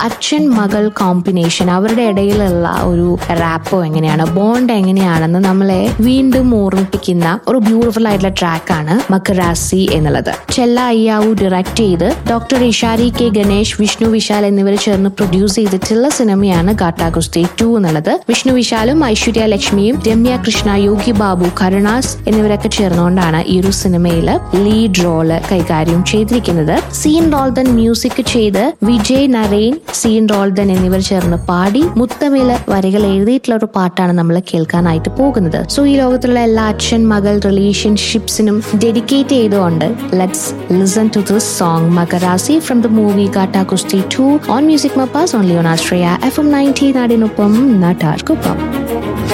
അച്ഛൻ മകൾ കോമ്പിനേഷൻ അവരുടെ ഇടയിലുള്ള ഒരു റാപ്പോ എങ്ങനെയാണ് ബോണ്ട് എങ്ങനെയാണെന്ന് നമ്മളെ വീണ്ടും ഓർമ്മിപ്പിക്കുന്ന ഒരു ബ്യൂട്ടിഫുൾ ആയിട്ടുള്ള ട്രാക്കാണ് മക്കറാസി എന്നുള്ളത് ചെല്ല അയ്യാവു ഡയറക്ട് ചെയ്ത് ഡോക്ടർ ഇഷാരി കെ ഗണേഷ് വിഷ്ണു വിശാൽ എന്നിവർ ചേർന്ന് പ്രൊഡ്യൂസ് ചെയ്തിട്ടുള്ള സിനിമയാണ് ഗാട്ടാ ഗുസ്തി ടു എന്നുള്ളത് വിഷ്ണു വിശാലും ഐശ്വര്യ ലക്ഷ്മിയും രമ്യ കൃഷ്ണ യോഗി ബാബു കരുണാസ് എന്നിവരൊക്കെ ചേർന്നുകൊണ്ടാണ് ഈ ഒരു സിനിമയിൽ ലീഡ് റോള് കൈകാര്യം ചെയ്തിരിക്കുന്നത് സീൻ റോൾദൻ മ്യൂസിക് ചെയ്ത് വിജയ് നരേൻ സീൻ റോൾദൻ എന്നിവർ ചേർന്ന് പാടി മുത്തമില് വരികൾ എഴുതിയിട്ടുള്ള ഒരു പാട്ടാണ് നമ്മൾ കേൾക്കാനായിട്ട് പോകുന്നത് സോ ഈ ലോകത്തുള്ള എല്ലാ അച്ഛൻ മകൾ റിലേഷൻഷിപ്സിനും ഡെഡിക്കേറ്റ് ചെയ്തുകൊണ്ട് let's listen to this song Makarasi from the movie Gatta Kusthi to on music മപ്പാസ് ഓൺലി ഓൺ ആസ്ട്രിയ എഫ് എം നയൻറ്റി നാടിനൊപ്പം നാട്ടാർക്കൊപ്പം